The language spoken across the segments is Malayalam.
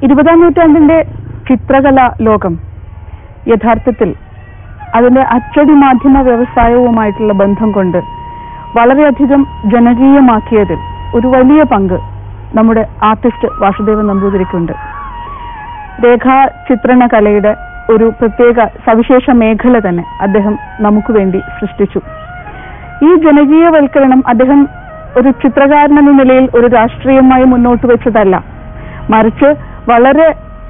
ഇരുപതാം നൂറ്റാണ്ടിന്റെ ചിത്രകലാ ലോകം യഥാർത്ഥത്തിൽ അതിന്റെ അച്ചടി മാധ്യമ വ്യവസായവുമായിട്ടുള്ള ബന്ധം കൊണ്ട് വളരെയധികം ജനകീയമാക്കിയതിൽ ഒരു വലിയ പങ്ക് നമ്മുടെ ആർട്ടിസ്റ്റ് വാസുദേവൻ നമ്പൂതിരിക്കുണ്ട് രേഖാചിത്രണ കലയുടെ ഒരു പ്രത്യേക സവിശേഷ മേഖല തന്നെ അദ്ദേഹം നമുക്ക് വേണ്ടി സൃഷ്ടിച്ചു ഈ ജനകീയവൽക്കരണം അദ്ദേഹം ഒരു ചിത്രകാരൻ എന്ന നിലയിൽ ഒരു രാഷ്ട്രീയമായി മുന്നോട്ട് വെച്ചതല്ല മറിച്ച് വളരെ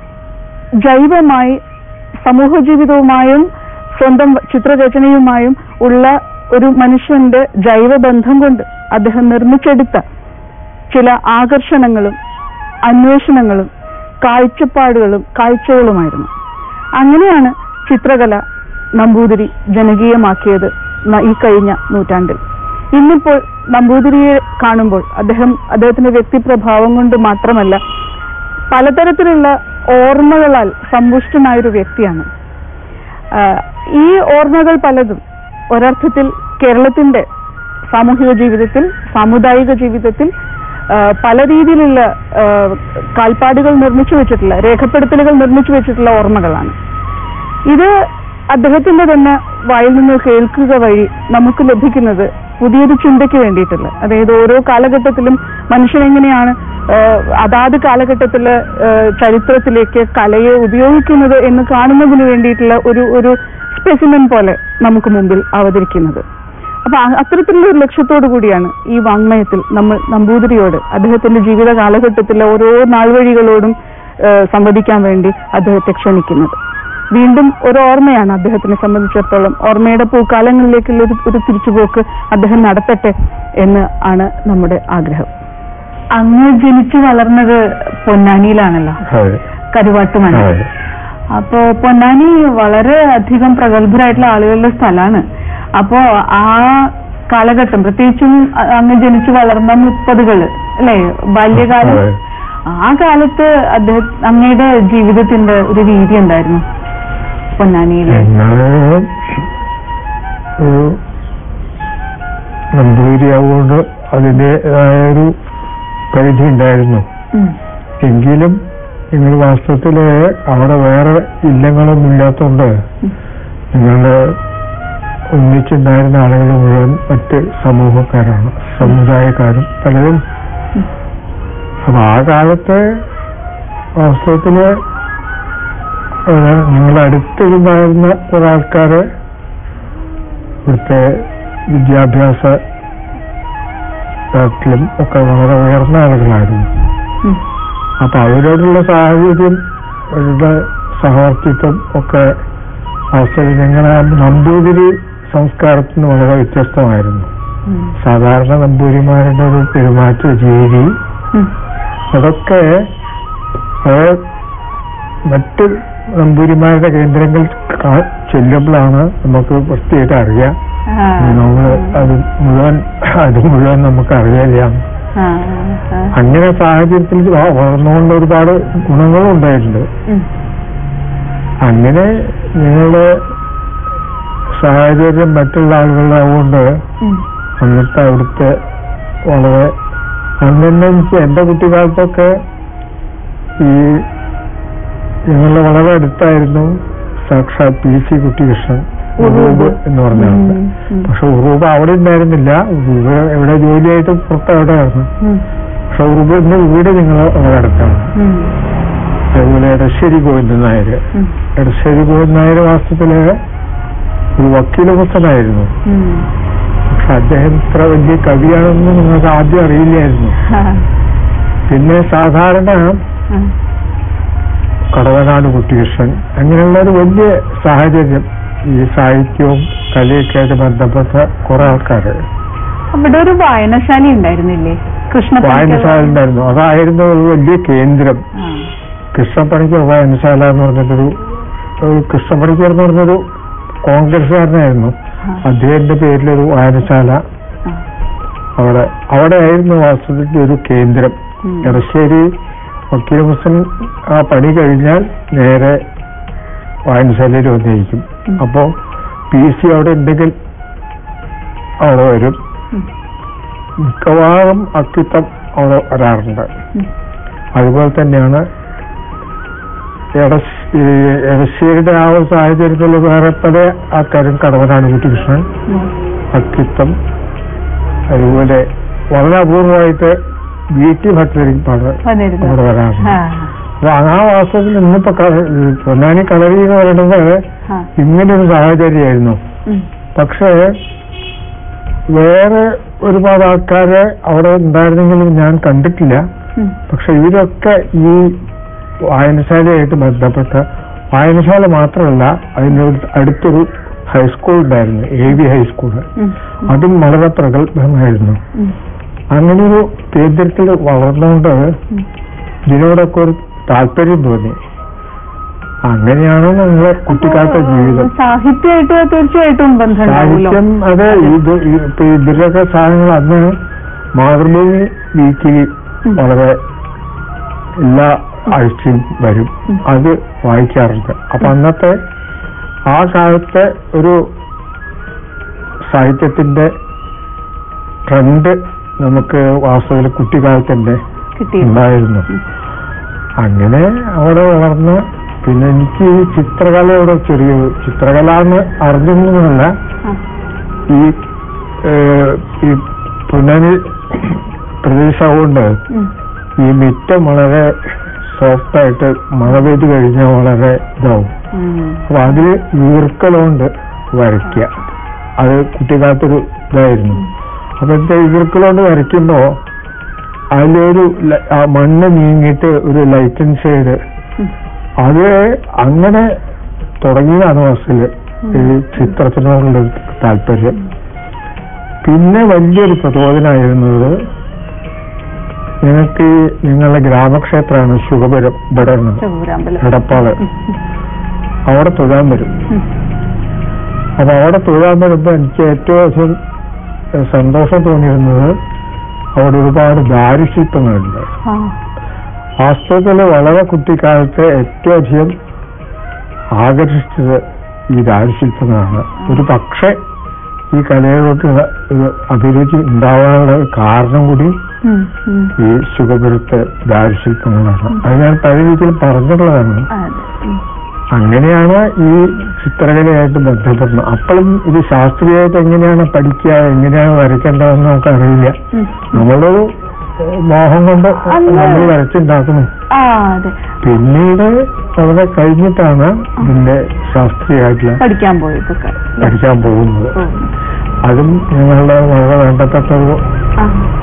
ജൈവമായി സമൂഹ ജീവിതവുമായും സ്വന്തം ചിത്രരചനയുമായും ഉള്ള ഒരു മനുഷ്യന്റെ ജൈവബന്ധം കൊണ്ട് അദ്ദേഹം നിർമ്മിച്ചെടുത്ത ചില ആകർഷണങ്ങളും അന്വേഷണങ്ങളും കാഴ്ചപ്പാടുകളും കാഴ്ചകളുമായിരുന്നു അങ്ങനെയാണ് ചിത്രകല നമ്പൂതിരി ജനകീയമാക്കിയത് ന- ഈ കഴിഞ്ഞ നൂറ്റാണ്ടിൽ ഇന്നിപ്പോൾ നമ്പൂതിരിയെ കാണുമ്പോൾ അദ്ദേഹം അദ്ദേഹത്തിന്റെ വ്യക്തിപ്രഭാവം കൊണ്ട് മാത്രമല്ല പലതരത്തിലുള്ള ഓർമ്മകളാൽ സമ്പുഷ്ടനായൊരു വ്യക്തിയാണ് ആഹ് ഈ ഓർമ്മകൾ പലതും ഒരർത്ഥത്തിൽ കേരളത്തിന്റെ സാമൂഹിക ജീവിതത്തിൽ സാമുദായിക ജീവിതത്തിൽ ആഹ് പല രീതിയിലുള്ള ആഹ് കാൽപ്പാടുകൾ നിർമ്മിച്ചു വെച്ചിട്ടുള്ള രേഖപ്പെടുത്തലുകൾ നിർമ്മിച്ചു വെച്ചിട്ടുള്ള ഓർമ്മകളാണ് ഇത് അദ്ദേഹത്തിന്റെ തന്നെ വായിൽ നിന്ന് കേൾക്കുക വഴി നമുക്ക് ലഭിക്കുന്നത് പുതിയൊരു ചിന്തയ്ക്ക് വേണ്ടിയിട്ടുള്ള അതായത് ഓരോ കാലഘട്ടത്തിലും മനുഷ്യൻ എങ്ങനെയാണ് ആഹ് അതാത് കാലഘട്ടത്തിലെ ആഹ് ചരിത്രത്തിലേക്ക് കലയെ ഉപയോഗിക്കുന്നത് എന്ന് കാണുന്നതിന് വേണ്ടിയിട്ടുള്ള ഒരു ഒരു സ്പെസിമെൻ പോലെ നമുക്ക് മുമ്പിൽ അവതരിക്കുന്നത് അപ്പൊ അ- അത്തരത്തിലുള്ള ഒരു ലക്ഷ്യത്തോടു കൂടിയാണ് ഈ വാങ്മയത്തിൽ നമ്മൾ നമ്പൂതിരിയോട് അദ്ദേഹത്തിന്റെ ജീവിത കാലഘട്ടത്തിലെ ഓരോ നാൾവഴികളോടും ഏഹ് സംവദിക്കാൻ വേണ്ടി അദ്ദേഹത്തെ ക്ഷണിക്കുന്നത് വീണ്ടും ഒരു ഓർമ്മയാണ് അദ്ദേഹത്തിനെ സംബന്ധിച്ചിടത്തോളം ഓർമ്മയുടെ പൂക്കാലങ്ങളിലേക്കുള്ള ഒരു ഒരു തിരിച്ചുപോക്ക് അദ്ദേഹം നടത്തട്ടെ എന്ന് ആണ് നമ്മുടെ ആഗ്രഹം അങ്ങ് ജനിച്ചു വളർന്നത് പൊന്നാനിയിലാണല്ലോ അതെ കരുവാട്ടുമണ അതെ അപ്പോ പൊന്നാനി വളരെ അധികം പ്രഗത്ഭരായിട്ടുള്ള ആളുകളുടെ സ്ഥലമാണ് അപ്പോ ആ കാലഘട്ടം പ്രത്യേകിച്ചും അ- അങ്ങ് ജനിച്ചു വളർന്ന മുപ്പതുകള് അല്ലെ ബാല്യകാലം അതെ. ആ കാലത്ത് അദ്ദേഹം അങ്ങയുടെ ജീവിതത്തിന്റെ ഒരു രീതി എന്തായിരുന്നു പൊന്നാനിയിലെ എന്നാല് ഒരു നമ്പൂതിരിയാവുകൊണ്ട് അതിൻ്റെതായ ഒരു പരിധി ഉണ്ടായിരുന്നു ഉം. എങ്കിലും നിങ്ങൾ വാസ്തവത്തില് അവിടെ വേറെ ഇല്ലങ്ങളൊന്നും ഇല്ലാത്തതുകൊണ്ട് ഉം. നിങ്ങളുടെ ഒന്നിച്ചുണ്ടായിരുന്ന ആളുകൾ മുഴുവൻ മറ്റ് സമൂഹക്കാരാണ് സമുദായക്കാരും പലരും ഉം. അപ്പൊ ആ കാലത്ത് വാസ്തവത്തില് ഏഹ്, നിങ്ങളുടെ അടുത്തിരുന്നായിരുന്ന ഒരാൾക്കാര് ഇവിടുത്തെ വിദ്യാഭ്യാസ തലത്തിലും ഒക്കെ വളരെ ഉയർന്ന ആളുകളായിരുന്നു ഉം. അപ്പൊ അവരോടുള്ള സാഹചര്യം അവരുടെ സഹവർത്തിത്വം ഒക്കെ വാസ്തവത്തിൽ ഞങ്ങളുടെ നമ്പൂതിരി സംസ്കാരത്തിന് വളരെ വ്യത്യസ്തമായിരുന്നു ഉം. സാധാരണ നമ്പൂതിരിമാരുടെ ഒരു പെരുമാറ്റ രീതി ഉം. അതൊക്കെ അത് മറ്റ് നമ്പൂരിമാരുടെ കേന്ദ്രങ്ങൾ കാ- ചെല്ലുമ്പോഴാണ് നമുക്ക് വൃത്തിയായിട്ട് അറിയാം ആ. നമ്മൾ അത് മുഴുവൻ അത് മുഴുവൻ നമുക്ക് അറിയില്ല ആ. ആ. അങ്ങനെ സാഹചര്യത്തിൽ വ- വളർന്നുകൊണ്ട് ഒരുപാട് ഗുണങ്ങളും ഉണ്ടായിട്ടുണ്ട് ഉം. അങ്ങനെ നിങ്ങളുടെ സാഹചര്യം മറ്റുള്ള ആളുകളുടെ ആവുകൊണ്ട് ഉം. അന്നത്തെ അവിടുത്തെ വളരെ അന്നെ എന്റെ കുട്ടിക്കാലത്തൊക്കെ ഈ ഞങ്ങളുടെ വളരെ അടുത്തായിരുന്നു സാക്ഷാത് പി സി കുട്ടികൃഷ്ണൻ ഉറൂബ് എന്ന് പറഞ്ഞ ആള് ഉം. ഉം. പക്ഷെ ഉറൂബ് അവിടെ ഉണ്ടായിരുന്നില്ല ഉറൂബ് എവിടെ ജോലിയായിട്ട് പുറത്ത് അവിടെ ആയിരുന്നു ഉം. പക്ഷെ ഉറൂബിന്റെ വീട് നിങ്ങൾ വളരെ അടുത്താണ് ഉം. അതുപോലെ എടശ്ശേരി ഗോവിന്ദൻ നായർ ഉം. എടശ്ശേരി ഗോവിന്ദൻ നായർ വാസ്തവത്തില് ഒരു വക്കീല പുസ്തകമായിരുന്നു ഉം. പക്ഷെ അദ്ദേഹം ഇത്ര വലിയ കവിയാണെന്ന് നിങ്ങൾക്ക് ആദ്യം അറിയില്ലായിരുന്നു ആ. പിന്നെ സാധാരണ ആ. കടവനാട് കുട്ടികൃഷ്ണൻ അങ്ങനെയുള്ള ഒരു വലിയ സാഹചര്യം ഈ സാഹിത്യവും കലയൊക്കെ ആയിട്ട് ബന്ധപ്പെട്ട കുറെ ആൾക്കാര് അവിടെ ഒരു വായനശാല ഉണ്ടായിരുന്നില്ലേ കൃഷ്ണ വായനശാല ഉണ്ടായിരുന്നു അതായിരുന്നു ഒരു വലിയ കേന്ദ്രം കൃഷ്ണപ്പണിക്കർ വായനശാല എന്ന് പറഞ്ഞിട്ടൊരു ഒരു കൃഷ്ണപ്പണിക്കർ എന്ന് പറഞ്ഞൊരു കോൺഗ്രസ്സുകാരനായിരുന്നു അദ്ദേഹത്തിന്റെ പേരിലൊരു വായനശാല അവിടെ അവിടെ ആയിരുന്നു വാസ്തവത്തിൽ ഒരു കേന്ദ്രം എടശ്ശേരി വക്കീൽ മുസ്ലിം ആ പണി കഴിഞ്ഞാൽ നേരെ വായനശാലയിൽ വന്നിരിക്കും ഉം. അപ്പോ പി സി അവിടെ ഉണ്ടെങ്കിൽ അവിടെ വരും മിക്കവാറും അക്കിത്തം അവിടെ വരാറുണ്ട് അതുപോലെ തന്നെയാണ് എടശ് ഈ എടശ്ശേരിയുടെ ആ ഒരു സാഹചര്യത്തിൽ വേറെ പല ആൾക്കാരും കടവനാണ് കുട്ടികൃഷ്ണൻ ഉം. അക്കിത്തം അതുപോലെ വളരെ അപൂർവമായിട്ട് വി ടി ഭട്ടതിരിപ്പാണ് വന്നിരുന്നു അവിടെ വരാറുണ്ട് ആ അപ്പൊ ആ വാസ്തവത്തിൽ ഇന്നിപ്പോ ക- ഈ പൊന്നാനി കളരി എന്ന് പറയുന്നത് ആ ഇങ്ങനൊരു സാഹചര്യമായിരുന്നു ഉം. പക്ഷേ വേറെ ഒരുപാട് ആൾക്കാര് അവിടെ ഉണ്ടായിരുന്നെങ്കിലും ഞാൻ കണ്ടിട്ടില്ല ഉം. പക്ഷെ ഇവരൊക്കെ ഈ വായനശാലയായിട്ട് ബന്ധപ്പെട്ട വായനശാല മാത്രമല്ല അതിൻ്റെ അടുത്തൊരു ഹൈസ്കൂൾ ഉണ്ടായിരുന്നു എ വി ഹൈസ്കൂൾ ഉം. അതും വളരെ പ്രഗത്ഭമായിരുന്നു ഉം. അങ്ങനെ ഒരു കേന്ദ്രത്തിൽ വളർന്നുകൊണ്ട് ഉം. ഇതിനോടൊക്കെ ഒരു താല്പര്യം തോന്നി അങ്ങനെയാണ് നമ്മളെ കുട്ടിക്കാലത്തെ ജീവിതം സാഹിത്യമായിട്ട് തീർച്ചയായിട്ടും ബന്ധം ഉണ്ടാവുമല്ലോ സാഹിത്യം അത് ഇത് ഈ- ഇപ്പൊ ഇതിലൊക്കെ സാധനങ്ങൾ അന്ന് മാതൃഭൂമി വീക്കിലി ഉം. വളരെ എല്ലാ ആഴ്ചയും വരും ഉം. അത് വായിക്കാറുണ്ട് അപ്പൊ അന്നത്തെ ആ കാലത്തെ ഒരു സാഹിത്യത്തിന്റെ ട്രെൻഡ് നമുക്ക് വാസ്തവത്തിൽ കുട്ടിക്കാലത്തന്നെ കിട്ടി ഉണ്ടായിരുന്നു അങ്ങനെ അവിടെ വളർന്ന് പിന്നെ എനിക്ക് ഈ ചിത്രകലയോടെ ചെറിയ ചിത്രകല എന്ന് അറിഞ്ഞൊന്നുമല്ല ആ. ഈ ഏഹ്, ഈ പൊന്നാനി പ്രദേശമാകൊണ്ട് ഉം. ഈ മിറ്റം വളരെ സോഫ്റ്റായിട്ട് മഴ പെയ്ത് കഴിഞ്ഞാൽ വളരെ ഇതാവും ഉം. അപ്പൊ അതില് ഈർക്കലുകൊണ്ട് വരയ്ക്കുക അത് കുട്ടിക്കാലത്തൊരു ഇതായിരുന്നു അപ്പോഴത്തെ ഈർക്കലുകൊണ്ട് വരയ്ക്കുമ്പോ അതിലൊരു ല- ആ മണ്ണ് നീങ്ങിയിട്ട് ഒരു ലൈറ്റ് ആൻഡ് ഷെയ്ഡ് ഉം. അത് അങ്ങനെ തുടങ്ങിയതാണ് ബസ്സിൽ ഈ ചിത്രത്തിനോടുള്ള ഒരു താല്പര്യം പിന്നെ വലിയൊരു പ്രചോദനമായിരുന്നത് ഞങ്ങൾക്ക് ഈ നിങ്ങളുടെ ഗ്രാമക്ഷേത്രമാണ് ശുഭപുരം ഇവിടെ നിന്ന് ചൂരാമ്പലം. എടപ്പാള് ഉം. അവിടെ തൊഴാൻ വരും ഉം. അപ്പൊ അവിടെ തൊഴാൻ വരുമ്പോ എനിക്ക് ഏറ്റവും അധികം ഏഹ്, സന്തോഷം തോന്നിയിരുന്നത് അവിടെ ഒരുപാട് ദാരുശില്പങ്ങളുണ്ട് ആ. വാസ്തവത്തിൽ വളരെ കുട്ടിക്കാലത്ത് ഏറ്റവും അധികം ആകർഷിച്ചത് ഈ ദാരുശില്പങ്ങളാണ് ഒരു പക്ഷേ ഈ കലയിലോട്ടുള്ള ഒരു അഭിരുചി ഉണ്ടാവാനുള്ള ഒരു കാരണം കൂടി ഉം. ഉം. ഈ സുഖപുരത്തെ ദാരുശില്പങ്ങളാണ് അത് ഞാൻ പല രീതിയിൽ പറഞ്ഞിട്ടുള്ളതാണ് അതെ. ഉം. അങ്ങനെയാണ് ഈ ചിത്രകലയായിട്ട് ബന്ധപ്പെടുന്നത് അപ്പോഴും ഇത് ശാസ്ത്രീയമായിട്ട് എങ്ങനെയാണ് പഠിക്കുക എങ്ങനെയാണ് വരയ്ക്കേണ്ടതെന്ന് നമുക്ക് അറിയില്ല ഉം. നമ്മളൊരു ഏഹ്, മോഹം കൊണ്ട് അന്ന് നമ്മൾ വരച്ചുണ്ടാക്കുന്നു ആ അതെ പിന്നീട് വളരെ കഴിഞ്ഞിട്ടാണ് ഇതിന്റെ ശാസ്ത്രീയമായിട്ടുള്ള പഠിക്കാൻ പോയതൊക്കെ പഠിക്കാൻ പോകുന്നത് ഓ. അതും ഞങ്ങളുടെ വളരെ വേണ്ടപ്പെട്ട ഒരു ആ.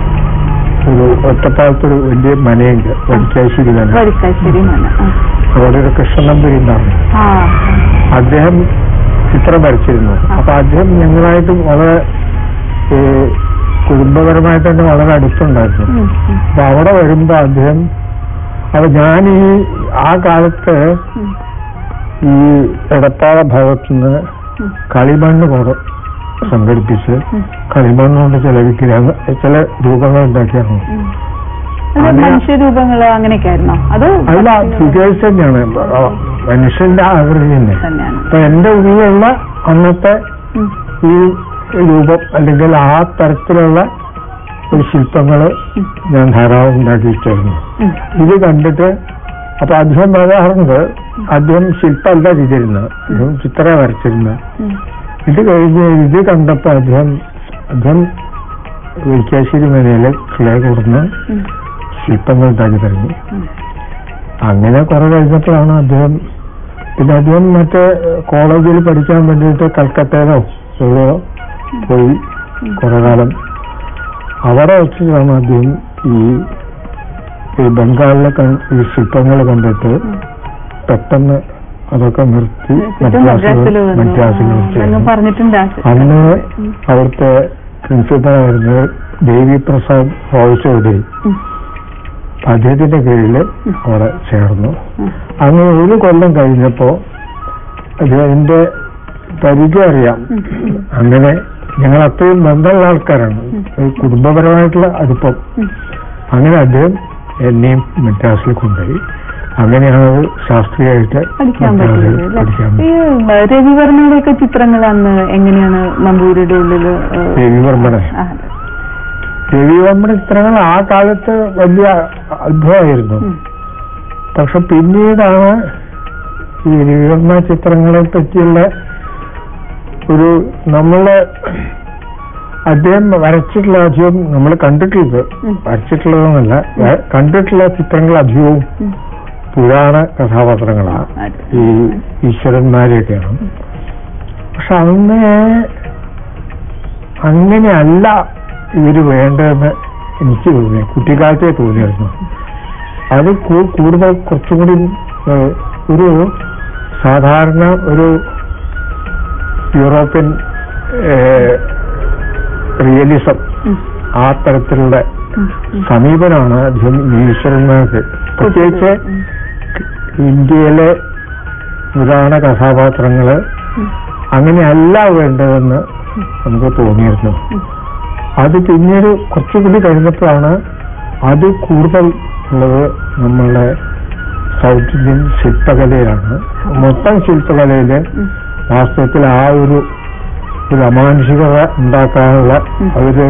ഒരു ഒറ്റപ്പാലത്തൊരു വലിയ മനയുണ്ട് വരിക്കാശ്ശേരി തന്നെ വരിക്കാശ്ശേരി മന ആ. അവിടെ ഒരു കൃഷ്ണനമ്പൂരി ഉണ്ടായിരുന്നു ആ അദ്ദേഹം ചിത്രം വരച്ചിരുന്നു അപ്പൊ അദ്ദേഹം ഞങ്ങളായിട്ട് വളരെ ഏ, കുടുംബപരമായിട്ട് തന്നെ വളരെ അടുത്തുണ്ടായിരുന്നു ഉം. ഉം. അപ്പൊ അവിടെ വരുമ്പോ അദ്ദേഹം അപ്പൊ ഞാൻ ഈ ആ കാലത്ത് ഉം. ഈ എടപ്പാള ഭാഗത്തുനിന്ന് ഉം. കളിമണ്ണ് കുറെ സംഘടിപ്പിച്ച് ഉം. കളിമണ്ണ് കൊണ്ട് ചില വിഗ്രഹങ്ങൾ ചില രൂപങ്ങൾ ഉണ്ടാക്കിയാണ് ഉം. അത് അങ്ങനെ- മനുഷ്യരൂപങ്ങള് അങ്ങനെയൊക്കെ ആയിരുന്നോ അത് അല്ല ഫിഗേഴ്സ് തന്നെയാണ് ആ, മനുഷ്യന്റെ ആകൃതി തന്നെ തന്നെയാണ് അപ്പൊ എന്റെ ഉള്ളിലുള്ള അന്നത്തെ ഉം. ഈ രൂപം അല്ലെങ്കിൽ ആ തരത്തിലുള്ള ഒരു ശില്പങ്ങള് ഉം. ഞാൻ ധാരാളം ഉണ്ടാക്കിയിട്ടായിരുന്നു ഉം. ഇത് കണ്ടിട്ട് അപ്പൊ അദ്ദേഹം പറയാറുണ്ട് അദ്ദേഹം ശില്പമല്ല ചെയ്തിരുന്നത് അദ്ദേഹം ചിത്ര വരച്ചിരുന്നത് ഉം. ഇത് കഴിഞ്ഞ് ഇത് കണ്ടപ്പോ അദ്ദേഹം അദ്ദേഹം വൈക്കാശ്ശേരി മേനയിലെ ക്ലേ കൊടുന്ന് ഉം. ശില്പങ്ങൾ ഉണ്ടാക്കി തുടങ്ങി ഉം. അങ്ങനെ കുറെ കഴിഞ്ഞപ്പോഴാണ് അദ്ദേഹം പിന്നെ അദ്ദേഹം മറ്റേ കോളേജിൽ പഠിക്കാൻ വേണ്ടിയിട്ട് കൽക്കട്ടയിലോ എവിടെയോ പോയി കുറെ കാലം അവിടെ വെച്ചിട്ടാണ് അദ്ദേഹം ഈ ഈ ബംഗാളിലെ കൺ- ഈ ശില്പങ്ങൾ കണ്ടിട്ട് പെട്ടെന്ന് അതൊക്കെ നിർത്തി ചുറ്റും മദ്രാസിൽ മദ്രാസിൽ വന്നു മദ്രാസിൽ ആ, വെച്ച് ഞങ്ങൾ പറഞ്ഞിട്ടുണ്ട് ആ- അന്ന് ഉം. അവിടുത്തെ പ്രിൻസിപ്പലായിരുന്നത് ദേവി പ്രസാദ് റോയ് ചൗധരി ഉം. അദ്ദേഹത്തിന്റെ കീഴിൽ അവിടെ ചേർന്നു ഉം. അങ്ങനെ ഒരു കൊല്ലം കഴിഞ്ഞപ്പോ അദ്ദേഹത്തിന്റെ പരിചയം അറിയാം ഉം. അങ്ങനെ ഞങ്ങൾ അത്രയും ബന്ധമുള്ള ആൾക്കാരാണ് ഉം. ഒരു കുടുംബപരമായിട്ടുള്ള അടുപ്പം ഉം. അങ്ങനെ അദ്ദേഹം എന്നെയും മദ്രാസിൽ കൊണ്ടുപോയി അങ്ങനെയാണ് അത് ശാസ്ത്രീയമായിട്ട് പഠിക്കാൻ മദ്രാസിൽ പറ്റുന്നത് പഠിക്കാൻ അല്ലേ? ഈ രവിവർമ്മയുടെ ഒക്കെ ചിത്രങ്ങൾ അന്ന് എങ്ങനെയാണ് നമ്പൂരിയുടെ ഉള്ളില് ഏഹ്, രവിവർമ്മയുടെ ആ, അതെ. രവിവർമ്മയുടെ ചിത്രങ്ങൾ ആ കാലത്ത് വലിയ അത്ഭുതമായിരുന്നു ഉം. പക്ഷെ പിന്നീടാണ് ഈ രവിവർമ്മ ചിത്രങ്ങളെ പറ്റിയുള്ള ഒരു നമ്മളെ അദ്ദേഹം വരച്ചിട്ടുള്ള അധികവും നമ്മൾ കണ്ടിട്ടുള്ളത് ഉം. വരച്ചിട്ടുള്ളതെന്നല്ല വ- കണ്ടിട്ടുള്ള ചിത്രങ്ങൾ അധികവും ഉം. പുരാണ കഥാപാത്രങ്ങളാണ് അതെ. ഈ ഈശ്വരന്മാരെയൊക്കെയാണ് പക്ഷെ അന്ന് അങ്ങനെയല്ല ഇവര് വേണ്ടതെന്ന് എനിക്ക് തോന്നി കുട്ടിക്കാലത്തെ തോന്നിയായിരുന്നു അത് കൂ- കൂടുതൽ കുറച്ചും കൂടി ഏഹ്, ഒരു സാധാരണ ഒരു യൂറോപ്യൻ ഏഹ്, റിയലിസം ഉം. ആ തരത്തിലുള്ള ഉം. ഉം. സമീപനമാണ് അധികം ഈശ്വരന്മാർക്ക് പ്രത്യേകിച്ച് ഉം. ഇന്ത്യയിലെ പുരാണ കഥാപാത്രങ്ങള് ഉം. അങ്ങനെയല്ല വേണ്ടതെന്ന് നമുക്ക് തോന്നിയിരുന്നു ഉം. അത് പിന്നീട് കുറച്ചുകൂടി കഴിഞ്ഞപ്പോഴാണ് അത് കൂടുതൽ ഉള്ളത് നമ്മളുടെ സൗത്ത് ഇന്ത്യൻ ശില്പകലയിലാണ് മൊത്തം ശില്പകലയില് ഉം. വാസ്തവത്തിൽ ആ ഒരു ഒരു അമാനുഷികത ഉണ്ടാക്കാനുള്ള ഉം. അവരൊരു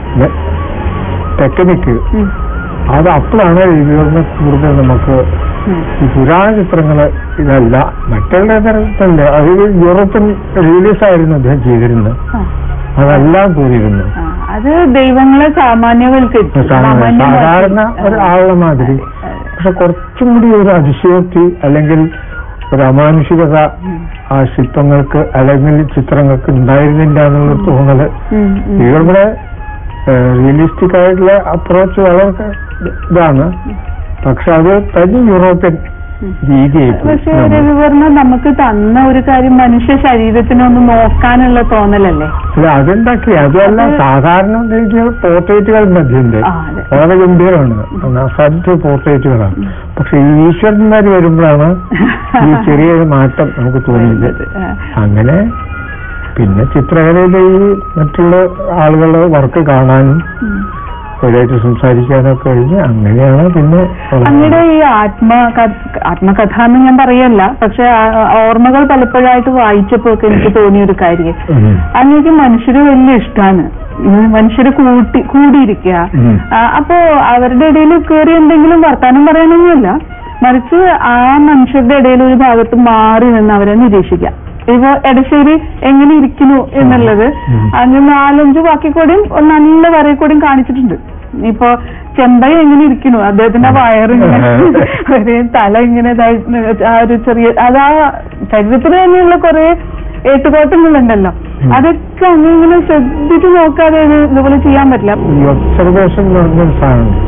ടെക്നിക്ക് ഉം. അത് അപ്പോഴാണ് ഇതിൽ കൂടുതൽ നമുക്ക് ഉം. ഈ പുരാണ ചിത്രങ്ങള് ഇതല്ല മറ്റുള്ള തരത്തിലല്ല അത് യൂറോപ്യൻ റിലീസ് ആയിരുന്നു അദ്ദേഹം ചെയ്തിരുന്നത് ആ. അതെല്ലാം കൂടിയിരുന്നു ആ, അത് ദൈവങ്ങളെ സാമാന്യവൽക്കരിച്ചു സാമാന്യമാക്കി. സാധാരണ ഒരാളുടെ മാതിരി അതെ, അതെ. പക്ഷെ കുറച്ചും കൂടി ഒരു അതിശയോക്തി അല്ലെങ്കിൽ ഒരു അമാനുഷികത ഉം. ആ ശില്പങ്ങൾക്ക് അല്ലെങ്കിൽ ചിത്രങ്ങൾക്ക് ഉണ്ടായിരുന്നില്ല എന്നുള്ള തോന്നല് ഉം, ഉം. ഇവരുടെ റിയലിസ്റ്റിക് ആയിട്ടുള്ള അപ്രോച്ച് വളരെ ഇതാണ് പക്ഷെ അത് തനി യൂറോപ്യൻ ഉം. രീതിയായി പോയി. പക്ഷെ രവിവർമ്മ നമുക്ക് തന്ന ഒരു കാര്യം മനുഷ്യ ശരീരത്തിനൊന്ന് നോക്കാനുള്ള തോന്നലല്ലേ അല്ല അതുണ്ടാക്കി അതുമല്ല അത് സാധാരണ പോർട്രേറ്റുകൾ മധ്യണ്ട് ആ, അതെ. വളരെ ഗംഭീരമാണ് അസാധ്യ പോർട്രേറ്റുകളാണ് ഉം. പക്ഷെ ഈ ഈശ്വരന്മാർ വരുമ്പോഴാണ് ഈ ചെറിയൊരു മാറ്റം നമുക്ക് തോന്നിയത് ആ. അങ്ങനെ പിന്നെ ചിത്രകലയിലെ ഈ മറ്റുള്ള ആളുകളുടെ വർക്ക് കാണാനും ഉം. അവരായിട്ട് സംസാരിക്കാനൊക്കെ കഴിഞ്ഞ് അങ്ങനെയാണ് പിന്നെ അങ്ങയുടെ ഈ ആത്മ ആത്മകഥ എന്ന് ഞാൻ പറയല്ല പക്ഷെ ആ- ഓർമ്മകൾ പലപ്പോഴായിട്ട് വായിച്ചപ്പോ ഒക്കെ എനിക്ക് തോന്നിയ ഒരു കാര്യം ഉം. അങ്ങേക്ക് മനുഷ്യര് വലിയ ഇഷ്ടമാണ് മനുഷ്യര് കൂട്ടി കൂടിയിരിക്കുക ഉം. ആ, അപ്പോ അവരുടെ ഇടയിൽ കയറി എന്തെങ്കിലും വർത്താനം പറയാനൊന്നുമല്ല മറിച്ച് ആ മനുഷ്യരുടെ ഇടയിൽ ഒരു ഭാഗത്ത് മാറി നിന്ന് അവരെ നിരീക്ഷിക്കുക ഇപ്പോ എടശ്ശേരി എങ്ങനെ ഇരിക്കുന്നു എന്നുള്ളത് ഉം. അങ്ങ് നാലഞ്ച് വാക്കി കൂടിയും ഒരു നല്ല വരയിൽ കൂടിയും കാണിച്ചിട്ടുണ്ട് ഇപ്പൊ ചെമ്പൈ എങ്ങനെ ഇരിക്കുന്നു അദ്ദേഹത്തിന്റെ വയറിങ്ങനെ ഒരു തല ഇങ്ങനെ ഇതായിട്ട് ആ ഒരു ചെറിയ അതാ ശരീരത്തിന് തന്നെയുള്ള കുറെ ഏറ്റുകോട്ടങ്ങളുണ്ടല്ലോ ഉം. അതൊക്കെ അങ്ങ് ഇങ്ങനെ ശ്രദ്ധിച്ചു നോക്കാതെ ഇത് ഇതുപോലെ ചെയ്യാൻ പറ്റില്ല ഈ ഒബ്സർവേഷൻ എന്ന് പറഞ്ഞൊരു സാധനം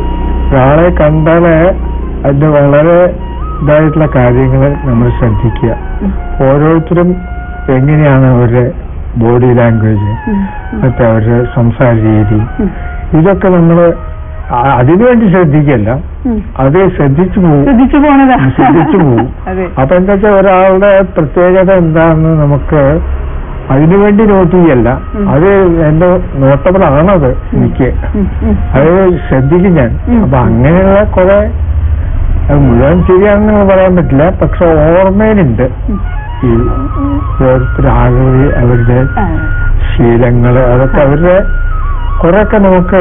ഒരാളെ കണ്ടാല് അതിന്റെ വളരെ ഇതായിട്ടുള്ള കാര്യങ്ങൾ നമ്മൾ ശ്രദ്ധിക്കുക ഉം. ഓരോരുത്തരും എങ്ങനെയാണ് അവരുടെ ബോഡി ലാംഗ്വേജ് ഉം. മറ്റേ അവരുടെ സംസാര രീതി ഉം. ഇതൊക്കെ നമ്മൾ അതിനുവേണ്ടി ശ്രദ്ധിക്കല്ല ഉം. അത് ശ്രദ്ധിച്ചു പോകും ശ്രദ്ധിച്ചു പോണതാ ശ്രദ്ധിച്ചു പോകും അതെ അപ്പൊ എന്താ വെച്ചാൽ ഒരാളുടെ പ്രത്യേകത എന്താണെന്ന് നമുക്ക് അതിനുവേണ്ടി നോട്ട് ചെയ്യല്ല ഉം. അത് എന്റെ നോട്ടബിളാണത് എനിക്ക് ഉം. ഉം. അത് ശ്രദ്ധിക്കും ഞാൻ ഉം. അപ്പൊ അങ്ങനെയുള്ള കുറെ അത് മുഴുവൻ ശരിയാണെന്ന് പറയാൻ പറ്റില്ല പക്ഷെ ഓർമ്മയിലുണ്ട് ഉം. ഈ ഓരോരുത്തർ ആളുകൾ അവരുടെ ആ. ശീലങ്ങള് അതൊക്കെ അവരുടെ കുറെയൊക്കെ നമുക്ക്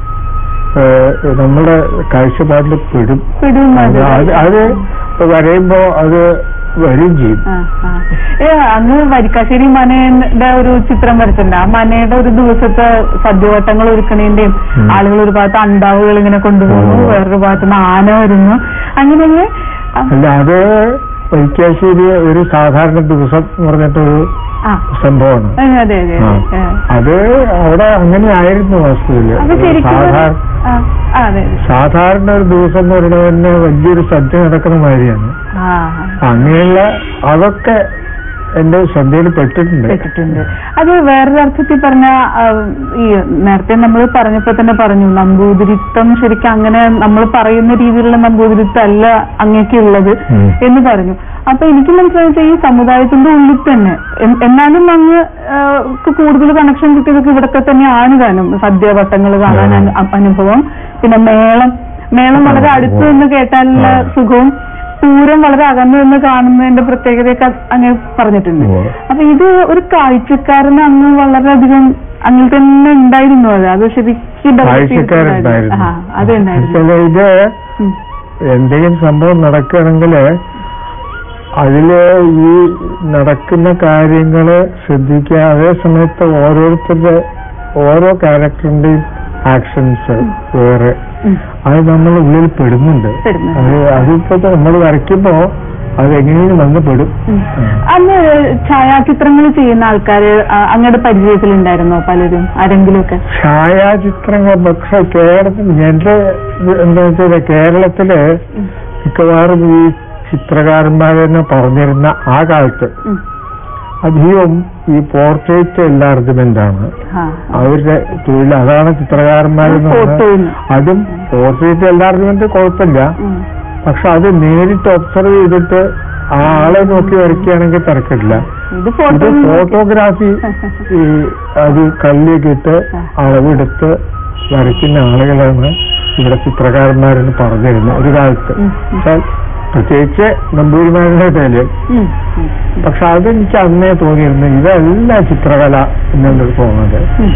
ഏഹ്, നമ്മുടെ കാഴ്ചപ്പാടിൽ പെടും പിടിയും അത് അത് അത് വരയുമ്പോ അത് വരും ചെയ്യും ആ, ആ. ഏ അന്ന് വരിക്കാശ്ശേരി മനയുടെ ഒരു ചിത്രം വരച്ചിട്ടുണ്ട് ആ മനയുടെ ഒരു ദിവസത്തെ സദ്യവട്ടങ്ങൾ ഒരുക്കണേന്റെയും ഉം. ആളുകൾ ഒരു ഭാഗത്ത് അണ്ടാവുകൾ ഇങ്ങനെ കൊണ്ടുപോകുന്നു ഓ. വേറൊരു ഭാഗത്ത് നിന്ന് ആന വരുന്നു അങ്ങനെ അങ്ങനെ ആ, അല്ല അത് വൈക്കാശ്ശേരി ഒരു സാധാരണ ദിവസം എന്ന് പറഞ്ഞിട്ടൊരു ആ സംഭവമാണ് അതെ അതെ അതെ ആ. ഏ. അത് അവിടെ അങ്ങനെ ആയിരുന്നു വസ്തുവില് അപ്പൊ ശരിക്കും സാധാരണ ആ, ആ, അതെ അതെ. സാധാരണ ഒരു ദിവസം എന്ന് പറയുന്നത് തന്നെ വലിയൊരു സദ്യ നടക്കുന്ന മാതിരിയാണ് ആ അങ്ങനെയുള്ള അതൊക്കെ എന്റെ ശ്രദ്ധയിൽ പെട്ടിട്ടുണ്ട് വെച്ചിട്ടുണ്ട് അത് വേറൊരു അർത്ഥത്തിൽ പറഞ്ഞ ഈ നേരത്തെ നമ്മൾ പറഞ്ഞപ്പോ തന്നെ പറഞ്ഞു നമ്പൂതിരിത്വം ശരിക്കും അങ്ങനെ നമ്മൾ പറയുന്ന രീതിയിലുള്ള നമ്പൂതിരിത്വം അല്ല അങ്ങേക്കുള്ളത് ഉം. എന്ന് പറഞ്ഞു അപ്പൊ എനിക്ക് മനസ്സിലായത് ഈ സമുദായത്തിന്റെ ഉള്ളിൽ തന്നെ എൻ- എന്നാലും അങ്ങ് ആ, ക്ക് കൂടുതൽ കണക്ഷൻ കിട്ടിയതൊക്കെ ഇവിടത്തെ തന്നെയാണ് താനും സദ്യവട്ടങ്ങൾ കാണാൻ ഉം. അനു- അനുഭവം പിന്നെ മേളം മേളം വളരെ ആ, അടുത്ത് ഓ. നിന്ന് കേട്ടാലുള്ള ആ. സുഖവും പൂരം വളരെ അകന്നു നിന്ന് കാണുന്നതിന്റെ പ്രത്യേകതയൊക്കെ അങ്ങ് പറഞ്ഞിട്ടുണ്ട് ഓ. അപ്പൊ ഇത് ഒരു കാഴ്ചക്കാരന് അന്ന് വളരെയധികം അങ്ങനെ തന്നെ ഉണ്ടായിരുന്നു അത് അത് ശരിക്കും develop കാഴ്ചക്കാരുണ്ടായിരുന്നു ആ അത് ഉണ്ടായിരുന്നു ചില ഇത് ഉം. എന്തെങ്കിലും സംഭവം നടക്കുകയാണെങ്കിൽ അതില് ഈ നടക്കുന്ന കാര്യങ്ങള് ശ്രദ്ധിക്കുക അതേ സമയത്ത് ഓരോരുത്തരുടെ ഓരോ ക്യാരക്ടറിന്റെയും ആക്ഷൻസ് വേറെ ഉം. അത് നമ്മൾ ഉള്ളിൽ പെടുന്നുണ്ട് പെടുന്നുണ്ട്. അത് അതിപ്പോ നമ്മൾ വരയ്ക്കുമ്പോ അത് എങ്ങനെയും വന്ന് പെടും ഉം. അന്ന് ഛായാചിത്രങ്ങൾ ചെയ്യുന്ന ആൾക്കാര് ആ, അങ്ങയുടെ പരിചയത്തിലുണ്ടായിരുന്നോ പലരും ആരെങ്കിലും ഒക്കെ ഛായാചിത്രങ്ങൾ പക്ഷെ കേരളത്തിൽ എന്റെ ഇത് എന്താ വെച്ചാല് കേരളത്തില് മിക്കവാറും ഈ ചിത്രകാരന്മാരെന്ന് പറഞ്ഞിരുന്ന ആ കാലത്ത് ഉം. അധികവും ഈ പോർട്രേറ്റ് എൻലാർജ്മെന്റ് ആണ് ആ. അവരുടെ തൊഴിൽ അതാണ് ചിത്രകാരന്മാരെന്ന് ഫോട്ടോയിൽ പറഞ്ഞാൽ നിന്ന്. അതും പോർട്രേറ്റ് എൻലാർജ്മെന്റ് കുഴപ്പമില്ല ഉം. പക്ഷെ അത് നേരിട്ട് ഒബ്സർവ് ചെയ്തിട്ട് ആ ആളെ നോക്കി വരയ്ക്കുകയാണെങ്കിൽ തിരക്കില്ല ഇത് ഇത് ഫോട്ടോ ഫോട്ടോഗ്രാഫി ഈ അത് കല്ലിയൊക്കെ ഇട്ട് അളവെടുത്ത് വരയ്ക്കുന്ന ആളുകളാണ് ഇവിടെ ചിത്രകാരന്മാരെന്ന് പറഞ്ഞിരുന്നത് ഒരു കാലത്ത് ഉം. വെച്ചാൽ പ്രത്യേകിച്ച് നമ്പൂരിമാരുടെ പേര് ഉം. ഉം. പക്ഷെ അതെനിക്ക് അന്നേ തോന്നിയിരുന്നു ഇതല്ല ചിത്രകല എന്നുള്ളത് തോന്നുന്നത് ഉം.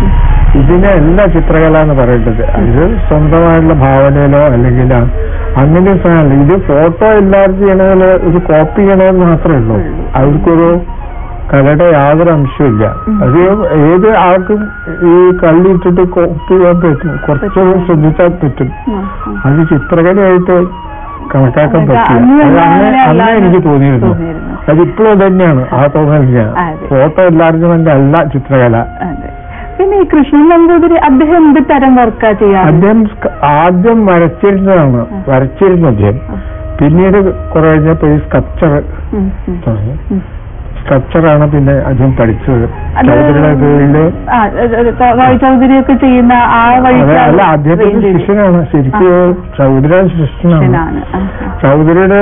ഇതിനെ അല്ല ചിത്രകല എന്ന് പറയേണ്ടത് ഇത് സ്വന്തമായിട്ടുള്ള ഭാവനയിലോ അല്ലെങ്കിൽ ആ- അങ്ങനെ ഒരു സാധനമല്ല ഇത് ഫോട്ടോ എല്ലാവരും ചെയ്യണതില് ഒരു കോപ്പി ചെയ്യണമെന്ന് മാത്രമേ ഉള്ളൂ അവർക്കൊരു കലയുടെ യാതൊരു അംശമില്ല അത് ഏത് ആൾക്കും ഈ കല്ലിട്ടിട്ട് കോപ്പി ചെയ്യാൻ പറ്റും കുറച്ചൊന്ന് ശ്രദ്ധിച്ചാൽ പറ്റും ഉം. ഉം. അത് ചിത്രകലയായിട്ട് കണക്കാക്കാൻ അതൊക്കെ പറ്റില്ല അന്ന് അത് അന്ന് അങ്ങനെ അന്ന് അല്ലാതെ എനിക്ക് തോന്നിയിരുന്നു തോന്നിയിരുന്നു. അതിപ്പോഴും തന്നെയാണ് ആ തോന്നലില്ല അതെ. ഫോട്ടോ എല്ലാവർക്കും അല്ല ചിത്രകല അതെ പിന്നെ ഈ കൃഷ്ണൻ നമ്പൂതിരി അദ്ദേഹം എന്ത് തരം വർക്കാ ചെയ്യാറ് അദ്ദേഹം സ്ക- ആദ്യം വരച്ചിരുന്നതാണ് വരച്ചിരുന്നു അദ്ദേഹം പിന്നീട് കുറെ കഴിഞ്ഞപ്പോ ഈ സ്കൾപ്ചർ ഉം. ഉം. ഉം. സ്കൾപ്ചറാണ് പിന്നെ അദ്ദേഹം പഠിച്ചത് അത് ചൗധരിയുടെ കീഴില് ആ, അത് അത് റോയ് ചൗധരി ഒക്കെ ചെയ്യുന്ന ആ വഴി അതെ, അല്ല അദ്ദേഹത്തിന്റെ ശിഷ്യനാണ് ശരിക്ക് ചൗധരിയുടെ ശിഷ്യനാണ് ശിഷ്യനാണ് ആ, ആ. ചൗധരിയുടെ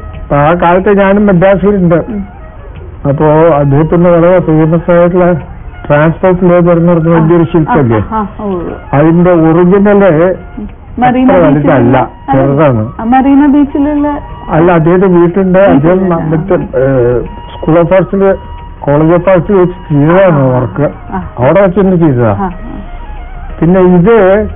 ആ കാലത്ത് ഞാനും മദ്രാസിലുണ്ട് ഉം. അപ്പോ അദ്ദേഹത്തിന്റെ വളരെ ഫേമസ് ആയിട്ടുള്ള ട്രാൻസ്പോർട്ട് ലേബർ എന്ന് പറഞ്ഞ വലിയൊരു ശില്പല്ലേ ആ, ആ, ഉവ്വ്. അതിന്റെ ഒറിജിനല് മറീന അത്ര ബീച്ചിലുള്ള വലുതല്ല അതെ. ചെറുതാണ് ആ, മറീന ബീച്ചിലുള്ള അല്ല അദ്ദേഹത്തെ വീട്ടുണ്ട് അദ്ദേഹം വീട്ടിലില്ല. മറ്റേ സ്കൂൾ ഓഫ് ആർട്സില് കോളേജ് ഓഫ് ആർട്സിൽ വെച്ച് ചെയ്തതാണ് വർക്ക് ആ. അവിടെ വെച്ച് തന്നെ ചെയ്തതാ ആ, പിന്നെ ഇത്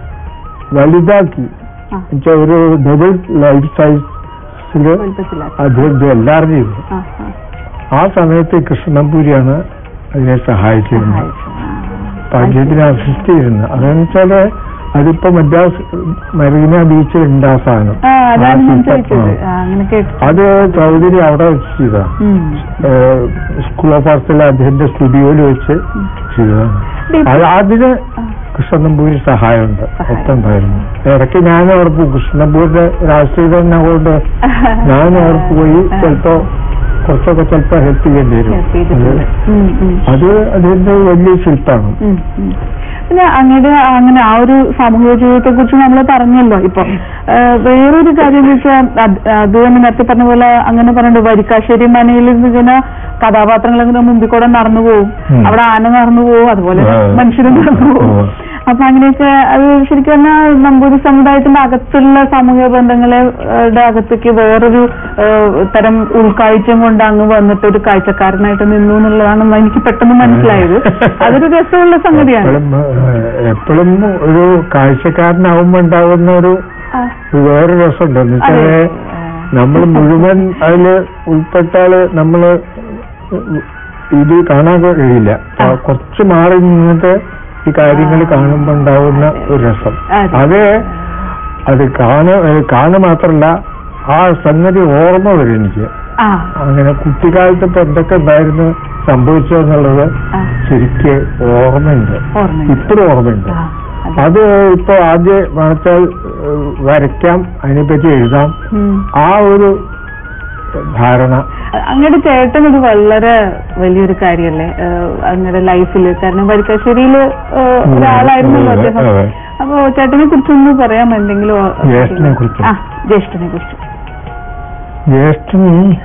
വലുതാക്കി ആ, ആ. എന്നുവെച്ചാ ഒരു ഡബിൾ ലൈഫ് സൈസില് വലുപ്പത്തിലാക്കി. അദ്ദേഹം ഇത് എല്ലാവരും ചെയ്തു ആ, ആ. ആ സമയത്ത് കൃഷ്ണനമ്പൂരിയാണ് അതിനെ സഹായിച്ചിരുന്നത് സഹായിച്ചു. ആ. അപ്പൊ അദ്ദേഹത്തിന് അസിസ്റ്റ് ചെയ്തിരുന്നത് അതെന്ന് വെച്ചാല് അതിപ്പോ മദ്രാസ് മരീന ബീച്ചിൽ ഉണ്ട് ആ സാധനം ആ അതാണ് ആ ഞാൻ ശില്പം. ചോദിച്ചത് ആ. ആ, അങ്ങനെ കേട്ടു അത് ചൗധരി അവിടെ വെച്ച് ചെയ്താ ഉം. സ്കൂൾ ഓഫ് ആർട്സിലെ അദ്ദേഹത്തിന്റെ സ്റ്റുഡിയോയിൽ വെച്ച് ചെയ്തതാണ് അത് അതിന് ആ. കൃഷ്ണനമ്പൂരി സഹായമുണ്ട് സഹായം. ഒപ്പം ഉണ്ടായിരുന്നു ഇടയ്ക്ക് ഞാൻ അവിടെ പോകും കൃഷ്ണനമ്പൂരിന്റെ രാഷ്ട്രീയം കൊണ്ട് ഞാൻ അവിടെ പോയി ചിലപ്പോ കുറച്ചൊക്കെ ചിലപ്പോ ഹെൽപ്പ് ചെയ്യേണ്ടി വരും Help ചെയ്തിട്ടുണ്ട്. അത് ഉം, ഉം. അത് അതിന്റെ വലിയ ശില്പമാണ് ഉം, ഉം. പിന്നെ അങ്ങയുടെ അങ്ങനെ ആ ഒരു സാമൂഹിക ജീവിതത്തെ കുറിച്ച് നമ്മൾ പറഞ്ഞല്ലോ ഇപ്പൊ ഏഹ് വേറൊരു കാര്യം എന്ന് വെച്ചാൽ അത് അത് തന്നെ നേരത്തെ പറഞ്ഞ പോലെ അങ്ങനെ പറഞ്ഞിട്ട് വരിക്കാശ്ശേരി മനയിൽ ഇങ്ങനെ കഥാപാത്രങ്ങൾ ഇങ്ങനെ മുമ്പിൽ കൂടെ നടന്നു പോകും ഉം. അവിടെ ആന നടന്നു പോകും അതുപോലെ ആ. മനുഷ്യരും നടന്നു പോകും ഉം. അപ്പൊ അങ്ങനെയൊക്കെ അത് ശരിക്കും പറഞ്ഞാൽ നമ്പൂരി സമുദായത്തിന്റെ അകത്തുള്ള സാമൂഹിക ബന്ധങ്ങളെ ഏഹ്, ടെ അകത്തേക്ക് വേറൊരു ഏഹ്, തരം ഉൾക്കാഴ്ചയും കൊണ്ട് അങ്ങ് വന്നിട്ട് ഒരു കാഴ്ചക്കാരനായിട്ട് നിന്നു എന്നുള്ളതാണ് എനിക്ക് പെട്ടെന്ന് മനസ്സിലായത് അതൊരു രസമുള്ള സംഗതിയാണ് എപ്പോഴും എപ്പോഴും ഒരു കാഴ്ചക്കാരനാവുമ്പോ ഉണ്ടാവുന്ന ഒരു ആ, വേറെ രസമുണ്ട് എന്ന് അതെ. വെച്ചാല് നമ്മൾ മുഴുവൻ അതില് ഉൾപ്പെട്ടാല് നമ്മള് ഇത് കാണാൻ കഴിയില്ല ആ. കുറച്ച് മാറി നിന്നിട്ട് ഈ കാര്യങ്ങൾ കാണുമ്പോ ഉണ്ടാവുന്ന ഒരു രസം അതെ. അത് അത് കാണ കാണുക മാത്രല്ല ആ സംഗതി ഓർമ്മ വരും എനിക്ക് ആ അങ്ങനെ കുട്ടിക്കാലത്ത് ഇപ്പൊ എന്തൊക്കെ ഉണ്ടായിരുന്നു സംഭവിച്ചതെന്നുള്ളത് ആ, ശരിക്ക് ഓർമ്മയുണ്ട് ഓർമ്മയുണ്ട്. ഇപ്പോഴും ഓർമ്മയുണ്ട് ആ, അതെ. അത് ഇപ്പൊ ആദ്യം വെച്ചാൽ വരയ്ക്കാം അതിനെപ്പറ്റി എഴുതാം ഉം. ആ ഒരു ധാരണ അങ്ങയുടെ ചേട്ടൻ ഇത് വളരെ വലിയൊരു കാര്യല്ലേ ഏഹ്, അങ്ങയുടെ ലൈഫിൽ കാരണം വരിക്കാശ്ശേരിയില് ഏഹ്, ഉം. ഒരാളായിരുന്നല്ലോ അതെ, അദ്ദേഹം അതെ. അപ്പൊ ചേട്ടനെ കുറിച്ചൊന്ന് പറയാം എന്തെങ്കിലും ഓ- ജ്യേഷ്ഠനെ കുറിച്ചോ? ആ ജ്യേഷ്ഠനെ കുറിച്ച് ജ്യേഷ്ഠൻ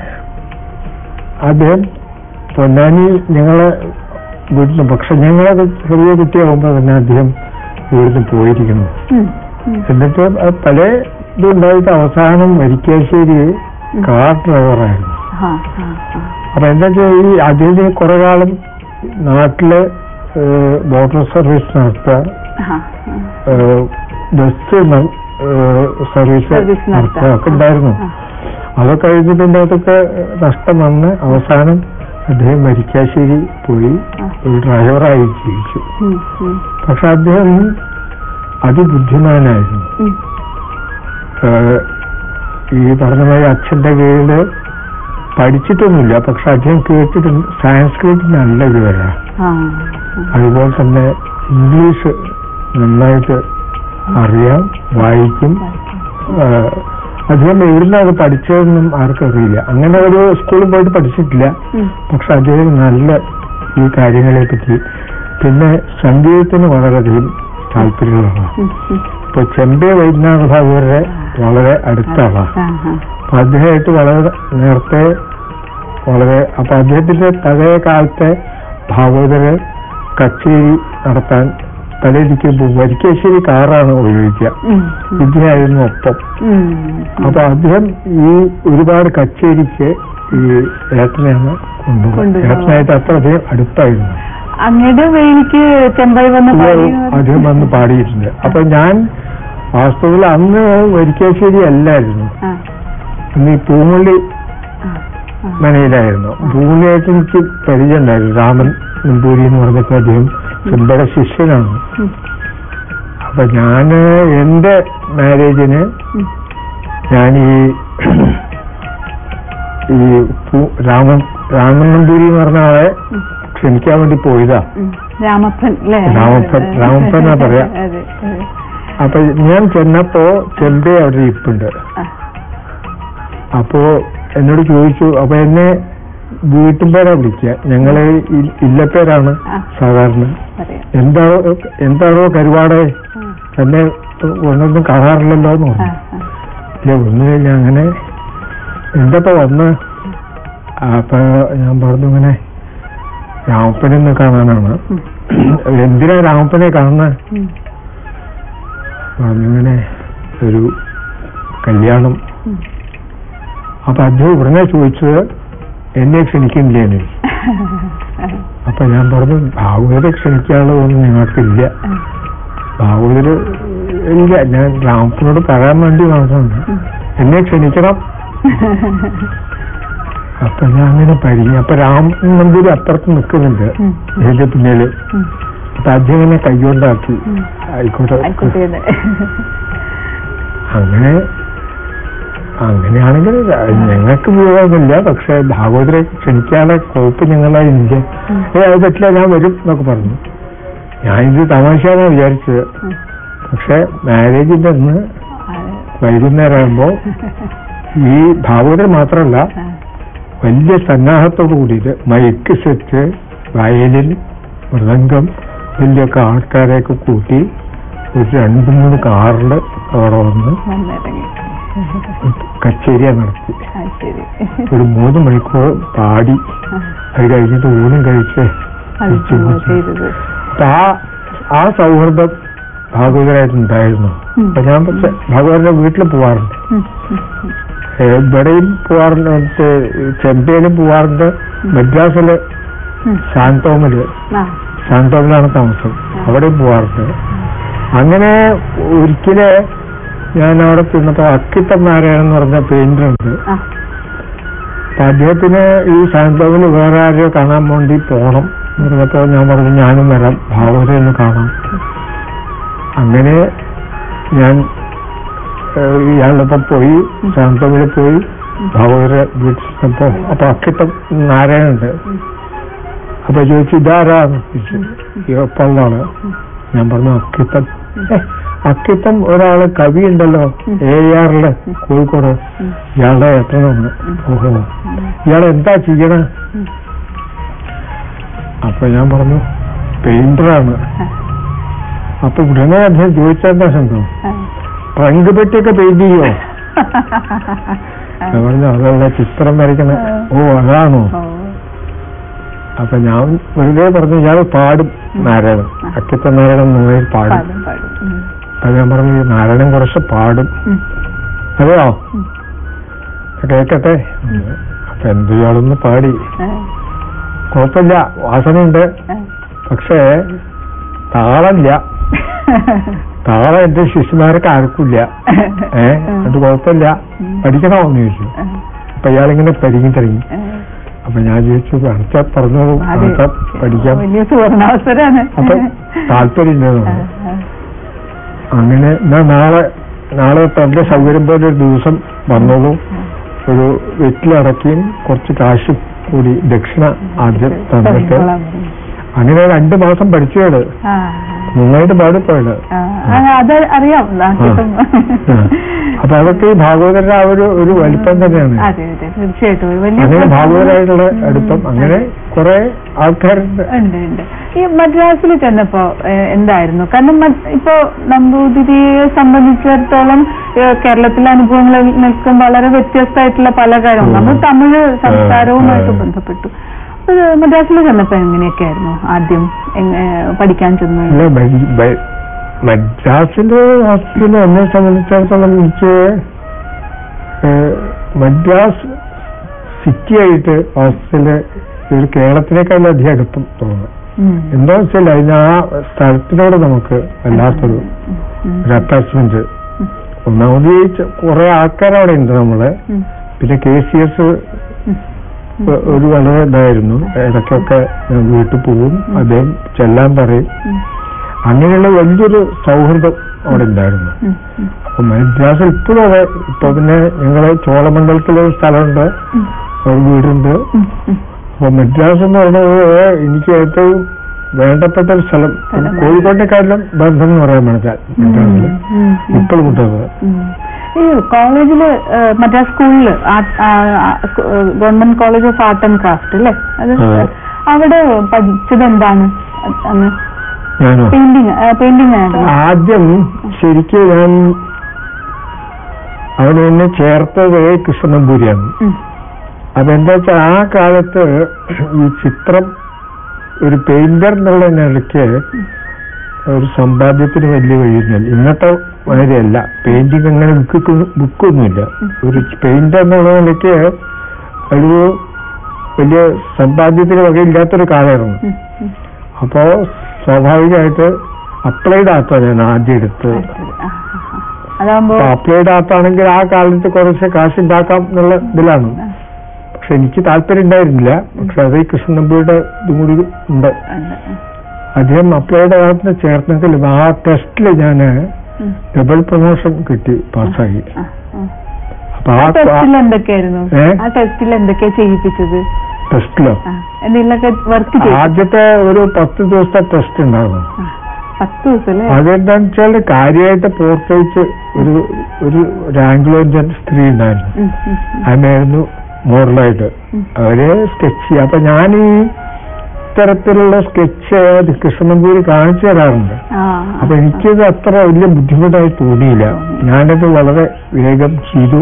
അദ്ദേഹം പൊന്നാനി ഞങ്ങളെ വീട്ടിൽ പക്ഷെ ഞങ്ങളൊക്കെ ചെറിയ കുട്ടിയാകുമ്പോ തന്നെ അദ്ദേഹം ഇവിടുന്ന് പോയിരിക്കുന്നു ഉം, ഉം. എന്നിട്ട് ആ പല ഇതുണ്ടായിട്ട് അവസാനം വരിക്കാശ്ശേരി കാർ ഡ്രൈവറായിരുന്നു ആ, ആ, ആ. അപ്പൊ എന്താ വെച്ചാൽ ഈ അദ്ദേഹത്തിന് കുറെ കാലം നാട്ടില് മോട്ടോർ സർവീസ് നടത്തുക ആ, ആ. ഏഹ് ബസ് ന- ഏഹ് സർവീസ് സർവീസ് നടത്തുക നടത്താം. ഒക്കെ ഉണ്ടായിരുന്നു ആ. അതൊക്കെ കഴിഞ്ഞ് പിന്നെ അതൊക്കെ നഷ്ടം വന്ന് അവസാനം അദ്ദേഹം മരിക്കാശ്ശേരി പോയി ആ. ഒരു ഡ്രൈവറായി ജീവിച്ചു ഉം, ഉം, പക്ഷെ അദ്ദേഹം അതിബുദ്ധിമാനായിരുന്നു ഉം. ഏഹ് ഈ പറഞ്ഞ മാതിരി അച്ഛന്റെ കീഴില് പഠിച്ചിട്ടൊന്നുമില്ല പക്ഷെ അദ്ദേഹം കേട്ടിട്ടുണ്ട് സാൻസ്ക്രിറ്റ് നല്ല വിവരമാണ് ആ, ഉം. അതുപോലെ തന്നെ ഇംഗ്ലീഷ് നന്നായിട്ട് അറിയാം വായിക്കും ഏഹ് അദ്ദേഹം എവിടുന്നാണ് അത് പഠിച്ചതെന്നും ആർക്കും അറിയില്ല അങ്ങനെ ഒരു സ്കൂളിൽ പോയിട്ട് പഠിച്ചിട്ടില്ല ഉം. പക്ഷെ അദ്ദേഹം നല്ല ഈ കാര്യങ്ങളെ പറ്റി പിന്നെ സംഗീതത്തിന് വളരെയധികം താല്പര്യമുള്ളതാണ് ഉം, ഉം. ഇപ്പൊ ചെമ്പെ വൈദ്യനാഥ ഭാഗവതരെ വളരെ അടുത്താണ് ആ, ആ. അപ്പൊ അദ്ദേഹമായിട്ട് വളരെ നേരത്തെ വളരെ അപ്പൊ അദ്ദേഹത്തിന്റെ പഴയ കാലത്തെ ഭാഗവതരെ കച്ചേരി നടത്താൻ തലയിരിക്കുമ്പോൾ വരിക്കാശ്ശേരി കാറാണ് ഉപയോഗിക്കുക ഉം, ഉം. ഇദ്ദേഹമായിരുന്നു ഒപ്പം ഉം, അപ്പൊ അദ്ദേഹം ഈ ഒരുപാട് കച്ചേരിക്ക് ഈ ഏട്ടനെയാണ് കൊണ്ടുപോകുന്നത് കൊണ്ടുപോകുന്നത്. ഏട്ടനായിട്ട് അത്ര അധികം അടുത്തായിരുന്നു അങ്ങയുടെ വേലിക്ക് ചെമ്പൈ വന്ന് പാടി അദ്ദേഹം വന്ന് പാടിയിട്ടുണ്ട് അപ്പൊ ഞാൻ വാസ്തവത്തിൽ അന്ന് വരിക്കാശ്ശേരി അല്ലായിരുന്നു ആ, അന്ന് ഈ പൂമുള്ളി ആ, ആ. മനയിലായിരുന്നു പൂമുള്ളിയായിട്ട് എനിക്ക് പരിചയം ഉണ്ടായിരുന്നു രാമൻ നമ്പൂരി എന്ന് പറഞ്ഞപ്പോൾ അദ്ദേഹം ചെമ്പയുടെ ശിഷ്യനാണ് ഉം, അപ്പൊ ഞാന് എന്റെ മാരേജിന് ഉം. ഞാൻ ഈ ഈ പൂ- രാമൻ രാമൻ നമ്പൂരി എന്ന് പറഞ്ഞ ആളെ ഉം. ക്ഷണിക്കാൻ വേണ്ടി പോയതാ ഉം. രാമപ്പൻ അല്ലേ രാമപ്പൻ, രാമപ്പൻ എന്നാ പറയാ. അതെ അതെ. അപ്പൊ ഞാൻ ചെന്നപ്പോ ചെമ്പെ അവിടെ ഇരിപ്പുണ്ട് ആ, അപ്പോ എന്നോട് ചോദിച്ചു അപ്പൊ എന്നെ വീട്ടുപേരാ വിളിക്കുക ഞങ്ങളെ ഇ- ഇല്ലപ്പേരാണ് ആ. സാധാരണ അറിയാം എന്താ എന്താണോ കരുവാടെ ആ, തന്നെ ഒന്നൊന്നും കാണാറില്ലല്ലോ എന്ന് ആ, പറഞ്ഞു ആ. ഇല്ല ഒന്നുമില്ല അങ്ങനെ എന്തപ്പോ വന്ന് അപ്പൊ ഞാൻ പറഞ്ഞു ഇങ്ങനെ രാമപ്പനെ ഒന്ന് കാണാനാണ് ഉം, എന്തിനാ രാമപ്പനെ കാണുന്നത് ഉം, പറഞ്ഞിങ്ങനെ ഒരു കല്യാണം ഉം. അപ്പൊ അദ്ദേഹം ഉടനെ ചോദിച്ചത് എന്നെ ക്ഷണിക്കുന്നില്ലേന്ന് അപ്പൊ ഞാൻ പറഞ്ഞു ഭാഗവതരെ ക്ഷണിക്കാനുള്ളതൊന്നും ഞങ്ങൾക്കില്ല ഭാഗവതര് ഇല്ല ഞാൻ രാമപ്പനോട് പറയാൻ വേണ്ടി മാത്രമാണ് എന്നെ ക്ഷണിക്കണം അപ്പൊ ഞാൻ അങ്ങനെ പരിചയം അപ്പൊ രാമൻ നമ്പൂരി അപ്പുറത്ത് നിൽക്കുന്നുണ്ട് ഉം, എന്റെ പിന്നില് ഉം. അപ്പൊ അദ്ദേഹം ഇങ്ങനെ കൈകൊണ്ടാക്കി ഉം. ആയിക്കോട്ടെ ആയിക്കോട്ടെ അങ്ങനെ അങ്ങനെയാണെങ്കിൽ ഞങ്ങൾക്ക് പോകാനില്ല പക്ഷെ ഭാഗവതരെ ക്ഷണിക്കാനുള്ള കുഴപ്പം ഞങ്ങളെ ഇല്ല ഉം. ഏ അത് പറ്റില്ല ഞാൻ വരും എന്നൊക്കെ പറഞ്ഞു ഞാനിത് തമാശയാണെന്ന് വിചാരിച്ചത് ഉം. പക്ഷെ മാരേജിന്റെ അന്ന് ആ, വൈകുന്നേരം ആകുമ്പോ ഈ ഭാഗവതർ മാത്രമല്ല ആ, വലിയ സന്നാഹത്തോടു കൂടിയിട്ട് മൈക്ക് സെറ്റ് വയലിൻ മൃദംഗം ഇതിൻ്റെയൊക്കെ ആൾക്കാരെയൊക്കെ കൂട്ടി ഒരു രണ്ട് മൂന്ന് കാറിൽ അവിടെ വന്ന് വന്നിറങ്ങി കച്ചേരിയ നടത്തി ആ ശരി ഒരു മൂന്ന് മണിക്കൂർ പാടി ആ, അത് കഴിഞ്ഞിട്ട് ഊണും കഴിച്ച് അത് തിരിച്ചു ചെയ്തത് അപ്പൊ ആ ആ സൗഹൃദം ഭാഗവതരായിട്ടുണ്ടായിരുന്നു ഉം. അപ്പൊ ഞാൻ പക്ഷെ ഭാഗവതരുടെ വീട്ടിൽ പോവാറുണ്ട് ഉം, ഉം, ഉം. ഏ, ഇവിടെയും പോവാറുണ്ട് മറ്റേ ചെമ്പയിലും പോവാറുണ്ട് മദ്രാസില് ഉം. ശാന്തോമില് ആ, ശാന്തോമിലാണ് താമസം അവിടെയും പോവാറുണ്ട് അങ്ങനെ ഒരിക്കല് ഞാൻ അവിടെ ചെന്നപ്പോ അക്കിത്തം നാരായണൻ എന്ന് പറഞ്ഞ പെയിന്റർ ഉണ്ട് ആ, അപ്പൊ അദ്ദേഹത്തിന് ഈ ശാന്തോമിൽ വേറെ ആരെയോ കാണാൻ വേണ്ടി പോണം എന്ന് പറഞ്ഞപ്പോ ഞാൻ പറഞ്ഞു ഞാനും വരാം ഭാവരെ ഒന്ന് കാണാം അങ്ങനെ ഞാൻ ഏഹ്, ഇയാളുടെ ഒപ്പം പോയി ശാന്തോമിൽ പോയി ഭാവരെ വീട്ടിൽ ചെന്നപ്പോ അപ്പൊ അക്കിത്തം നാരായണുണ്ട് ഉം. അപ്പൊ ചോദിച്ചു ഇതാരാന്ന് ചോദിച്ചു ഈ ഒപ്പമുള്ളതാണ് ഞാൻ പറഞ്ഞു അക്കിത്തം "ഏ, അക്കിത്തം ഒരാള് കവി ഉണ്ടല്ലോ എ ആറില് കോഴിക്കോട് ഉം. ഇയാളുടെ എത്രയാണ് ഓഹോ ഇയാൾ എന്താ ചെയ്യണ ഉം. അപ്പൊ ഞാൻ പറഞ്ഞു പെയിന്ററാണ് ആ, അപ്പൊ ഉടനെ അദ്ദേഹം ചോദിച്ചെന്താ സംഭവം ആ. ട്രങ്ക് പെട്ടിയൊക്കെ പെയിന്റ് ചെയ്യോ ഞാൻ പറഞ്ഞു അതല്ല ചിത്രം വരയ്ക്കണ ഓ അതാണോ ഓ, അപ്പൊ ഞാൻ വെറുതെ പറഞ്ഞു ഇയാൾ പാടും നാരായണൻ അക്കിത്ത നാരായണൻ നന്നായി പാടും പാടും പാടും ഉം. അപ്പൊ ഞാൻ പറഞ്ഞു "ഈ നാരായണൻ കുറച്ച് പാടും ഉം. അതെയോ ഉം. കേക്കട്ടെ അപ്പൊ എന്ത് ഇയാളൊന്ന് പാടി ആ, കുഴപ്പമില്ല വാസനയുണ്ട് ആ. പക്ഷേ താളമില്ല താളം എന്റെ ശിഷ്യന്മാർക്ക് ആർക്കില്ല ഏ അത് കുഴപ്പമില്ല ഉം. പഠിക്കണോ എന്ന് ചോദിച്ചു ആ, അപ്പൊ ഇയാളിങ്ങനെ പരിങ്ങി തുടങ്ങി ഏ, അപ്പൊ ഞാൻ ചോദിച്ചു അടുത്ത പറഞ്ഞോളൂ അതെ. അടുത്ത പഠിക്കാം വലിയ സുവർണാവസരാണ് അപ്പൊ താല്പര്യം ആ, ഇല്ലെന്ന് ആ. അങ്ങനെ എന്നാ നാളെ നാളെ തന്റെ സൗകര്യം പോലെ ഒരു ദിവസം വന്നോളൂ ഒരു വീട്ടിലിറക്കിയും കുറച്ച് കാശും കൂടി ദക്ഷിണ ആദ്യം തന്നിട്ട് തന്നോളാം. അങ്ങനെ രണ്ടു മാസം പഠിച്ചത് ആ, നന്നായിട്ട് പാടിപ്പോയത് ആ, ആ, അത് അറിയാം നാട്ടിലും ആ. അപ്പൊ അതൊക്കെ ഈ ഭാഗവതരുടെ ആ ഒരു ഒരു വലിപ്പം തന്നെയാണ് അതെ അതെ തീർച്ചയായിട്ടും ഒരു വലിയ അങ്ങനെ പ്രശ്നം- ഭാഗവതരായിട്ടുള്ള ഉം, അടുപ്പം ഉം. അങ്ങനെ കുറെ ആൾക്കാരുണ്ട് ഉണ്ട് ഉണ്ട് ഈ മദ്രാസിൽ ചെന്നപ്പോ ഏഹ്, എന്തായിരുന്നു കാരണം മ- ഇപ്പോ നമ്പൂതിരിയെ സംബന്ധിച്ചിടത്തോളം ഏഹ്, കേരളത്തിലെ അനുഭവങ്ങളിൽ നിൽക്കും വളരെ വ്യത്യസ്തമായിട്ടുള്ള പല കാര്യവും ഉം. നമ്മൾ തമിഴ് സംസ്കാരവുമായിട്ട് ആ. ബന്ധപ്പെട്ടു അത് മദ്രാസിൽ ചെന്നപ്പോ എങ്ങനെയൊക്കെയായിരുന്നു ആദ്യം എങ്ങ- ഏഹ്, പഠിക്കാൻ ചെന്നു അല്ല മ- മ- മദ്രാസിന്റെ ഹോസ്പിറ്റലിൽ എന്നെ സംബന്ധിച്ചിടത്തോളം എനിക്ക് ഏഹ്, മദ്രാസ് സിറ്റി ആയിട്ട് ഹോസ്പിറ്റല് ഒരു കേരളത്തിനേക്കാളും അധികം അടുപ്പം തോന്നുന്നു ഉം. എന്താ വെച്ചാൽ അതിന് ആ സ്ഥലത്തിനോട് നമുക്ക് വല്ലാത്തൊരു ഉം. ഒരു അറ്റാച്ച്മെന്റ് ഒന്നാമത് ഈ ച- കുറെ ആൾക്കാരവിടെ ഉണ്ട് നമ്മള് ഉം. പിന്നെ കെ സി എസ് ഉം. ഒരു വളരെ ഇതായിരുന്നു ഇടയ്ക്കൊക്കെ ഞാൻ വീട്ടിൽ പോകും അദ്ദേഹം ചെല്ലാൻ പറയും ഉം. അങ്ങനെയുള്ള വലിയൊരു സൗഹൃദം അവിടെ ഉണ്ടായിരുന്നു ഉം. ഉം. അപ്പൊ മദ്രാസ് ഇപ്പോഴും അതെ ഇപ്പൊ പിന്നെ ഞങ്ങള് ചോളമണ്ഡലത്തിലൊരു സ്ഥലമുണ്ട് ഉം. ഒരു വീടുണ്ട് ഉം. ഉം. അപ്പൊ മദ്രാസ് എന്ന് പറയുന്നത് എനിക്ക് ഏറ്റവും വേണ്ടപ്പെട്ട ഒരു സ്ഥലം സ്ഥലമാണ്. കോഴിക്കോട്ടെക്കാട്ടിലും ബന്ധം എന്ന് പറയാൻ വേണ്ടിയാൽ മദ്രാസിൽ ഉം. ഉം. ഇപ്പോഴും കിട്ടുന്നത് ഉം. ഈ കോളേജില് ഏഹ്, മറ്റേ സ്കൂളില് government college of art and craft അല്ലേ അത് ആ. അവിടെ പഠിച്ചത് എന്താണ് അന്ന് ഞാനോ പെയിന്റിങ് പെയിന്റിങ് ആയിരുന്നു ആദ്യം ശരിക്കും ഞാൻ അവന് എന്നെ ചേർത്തത് കൃഷ്ണനമ്പൂരിയാണ് ഉം. അപ്പൊ എന്താ വെച്ചാൽ ആ കാലത്ത് ഈ ചിത്രം ഒരു പെയിന്റർ എന്നുള്ള നിലയ്ക്ക് ഒരു സമ്പാദ്യത്തിന് വലിയ വഴിയൊന്നുമില്ല ഇന്നത്തെ മാതിരിയല്ല പെയിന്റിങ് അങ്ങനെ ബുക്ക് ബുക്കൊന്നുമില്ല ഒരു പെയിന്റർ എന്നുള്ള നിലയ്ക്ക് ഒരു വലിയ സമ്പാദ്യത്തിന് വകയില്ലാത്തൊരു കാലമായിരുന്നു ഉം. ഉം. അപ്പോ സ്വാഭാവികമായിട്ട് അപ്ലൈഡ് ആർട്ടാണ് ഞാൻ ആദ്യം എടുത്തത് അടുത്തത്. ആ, ആ, ആ. അതാകുമ്പോ അപ്പൊ അപ്ലൈഡ് ആർട്ടാണെങ്കിൽ ആ കാലത്ത് കുറച്ച് കാശ് ഉണ്ടാക്കാം എന്നുള്ള ഇതിലാണ് ആ, പക്ഷെ എനിക്ക് താല്പര്യം ഉണ്ടായിരുന്നില്ല പക്ഷെ അത് ഈ കൃഷ്ണൻ നമ്പിയുടെ ഇതും കൂടി ഉണ്ട് ഉണ്ട്. അദ്ദേഹം അപ്ലൈഡ് ആർട്ടിന് ചേർന്നെങ്കിലും ആ ടെസ്റ്റിൽ ഞാൻ ഉം. ഡബിൾ പ്രൊമോഷൻ കിട്ടി പാസ്സായി ആ, ആ. അപ്പൊ ആ ആ ടെസ്റ്റിൽ എന്തൊക്കെയായിരുന്നു ഏ? ആ ടെസ്റ്റിൽ എന്തൊക്കെയാ ചെയ്യിപ്പിച്ചത് ടെസ്റ്റിലോ ആ, എന്തെങ്കിലുമൊക്കെ വർക്ക് ചെയ്തു ആദ്യത്തെ ഒരു പത്ത് ദിവസത്തെ ടെസ്റ്റ് ഉണ്ടായിരുന്നു ആ, പത്ത് ദിവസം അല്ലേ അതെന്താന്ന് വെച്ചാൽ കാര്യമായിട്ട് പോർട്രേറ്റ് ഒരു ഒരു ഒരു ആംഗ്ലോ ഇന്ത്യൻ സ്ത്രീ ഉണ്ടായിരുന്നു ഉം, ഉം, ഉം. അതിനായിരുന്നു മോഡലായിട്ട് ഉം. അവര് സ്കെച്ച് ചെയ്യുക അപ്പൊ ഞാൻ ഈ ഇത്തരത്തിലുള്ള സ്കെച്ച് കൃഷ്ണനമ്പൂരി കാണിച്ചു തരാറുണ്ട് ആ, അപ്പൊ എനിക്കത് അത്ര വലിയ ബുദ്ധിമുട്ടായി തോന്നിയില്ല ഞാനത് വളരെ വേഗം ചെയ്തു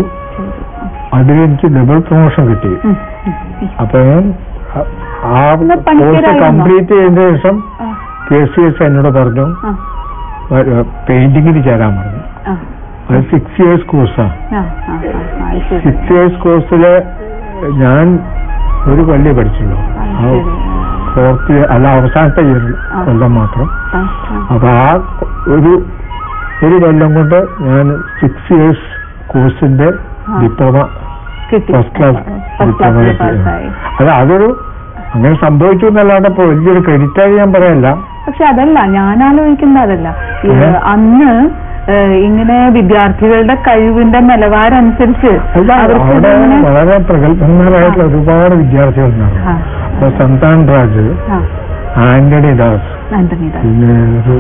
അതിൽ എനിക്ക് ഡബിൾ പ്രൊമോഷൻ കിട്ടി ഉം, ഉം, ഉം. അപ്പൊ ഞാൻ ആ- ആ എന്നാ കോഴ്സ് പണിക്കരായിരുന്നോ? കംപ്ലീറ്റ് ചെയ്തതിനു ശേഷം ആ, കെ സി എസ് എന്നോട് പറഞ്ഞു ആ, പെയിന്റിങ്ങിന് ചേരാൻ പറഞ്ഞു ആ, അത് സിക്സ് ഇയേഴ്സ് കോഴ്സാണ് ആ, ആ, ആ, ആ, അത് ശരി. സിക്സ് ഇയേഴ്സ് കോഴ്സില് ഞാൻ ഒരു കൊല്ലേ പഠിച്ചുള്ളൂ ആ, ആ ശരി. ഫോർത്ത് ഇയർ അല്ല അവസാനത്തെ ഇയർ ആ. കൊല്ലം മാത്രം ആ, ആ. അപ്പൊ ആ ഒരു ഒരു കൊല്ലം കൊണ്ട് ഞാൻ സിക്സ് ഇയേഴ്സ് കോഴ്സിന്റെ ആ. ഡിപ്ലോമ കിട്ടി ഫസ്റ്റ് ക്ലാസ് ഫസ്റ്റ് ഡിപ്ലോമ ക്ലാസ്സിൽ പാസ്സായി അത് അതൊരു അങ്ങനെ സംഭവിച്ചു എന്നല്ലാണ്ട് ഇപ്പൊ വലിയൊരു ക്രെഡിറ്റായി ഞാൻ പറയല്ല പക്ഷെ അതല്ല ഞാൻ ആലോചിക്കുന്ന അതല്ല ഈ ഏ? അന്ന് ഏ, ഇങ്ങനെ വിദ്യാർത്ഥികളുടെ കഴിവിന്റെ നിലവാരം അനുസരിച്ച് അല്ല അവർക്ക് അവിടെ ഇതിങ്ങനെ- വളരെ പ്രഗത്ഭന്മാരായിട്ടുള്ള ഒരുപാട് വിദ്യാർത്ഥികളുണ്ടാവും ആ, അപ്പൊ സന്താൻ രാജ് ആ, ആന്റണി ദാസ് ആന്റണി ദാസ് പിന്നെ ഒരു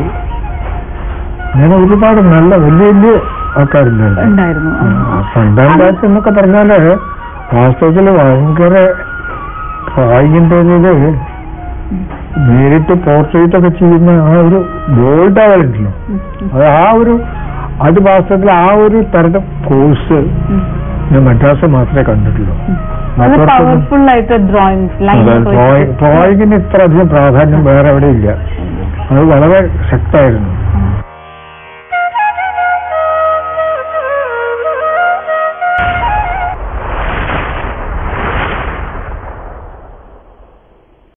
അങ്ങനെ ഒരുപാട് നല്ല വലിയ വലിയ ആൾക്കാരുണ്ടായിരുന്നു ഉണ്ടായിരുന്നു ആ. സന്താൻ രാജ് എന്നൊക്കെ പറഞ്ഞാല് വാസ്തവത്തില് ഭയങ്കര ഡ്രോയിങ്ങിന്റെ ഇതില് നേരിട്ട് പോർട്രേറ്റ് ഒക്കെ ചെയ്യുന്ന ആ ഒരു ഗോൾഡ് അവരുണ്ടല്ലോ ഉം, ഉം, അത് ആ ഒരു അത് വാസ്തവത്തിൽ ആ ഒരു തരം കോഴ്സ് ഉം, ഞാൻ മദ്രാസിൽ മാത്രമേ കണ്ടിട്ടുള്ളൂ ഉം. വളരെ മറ്റൊരിടത്തൊന്നും- പവർഫുൾ ആയിട്ട് ഡ്രോയിങ്സ് ഡ്രോയിങ് ഡ്രോയിങ്ങിന് ഇത്ര അധികം പ്രാധാന്യം വേറെ എവിടെ ഇല്ല അത് വളരെ ശക്തമായിരുന്നു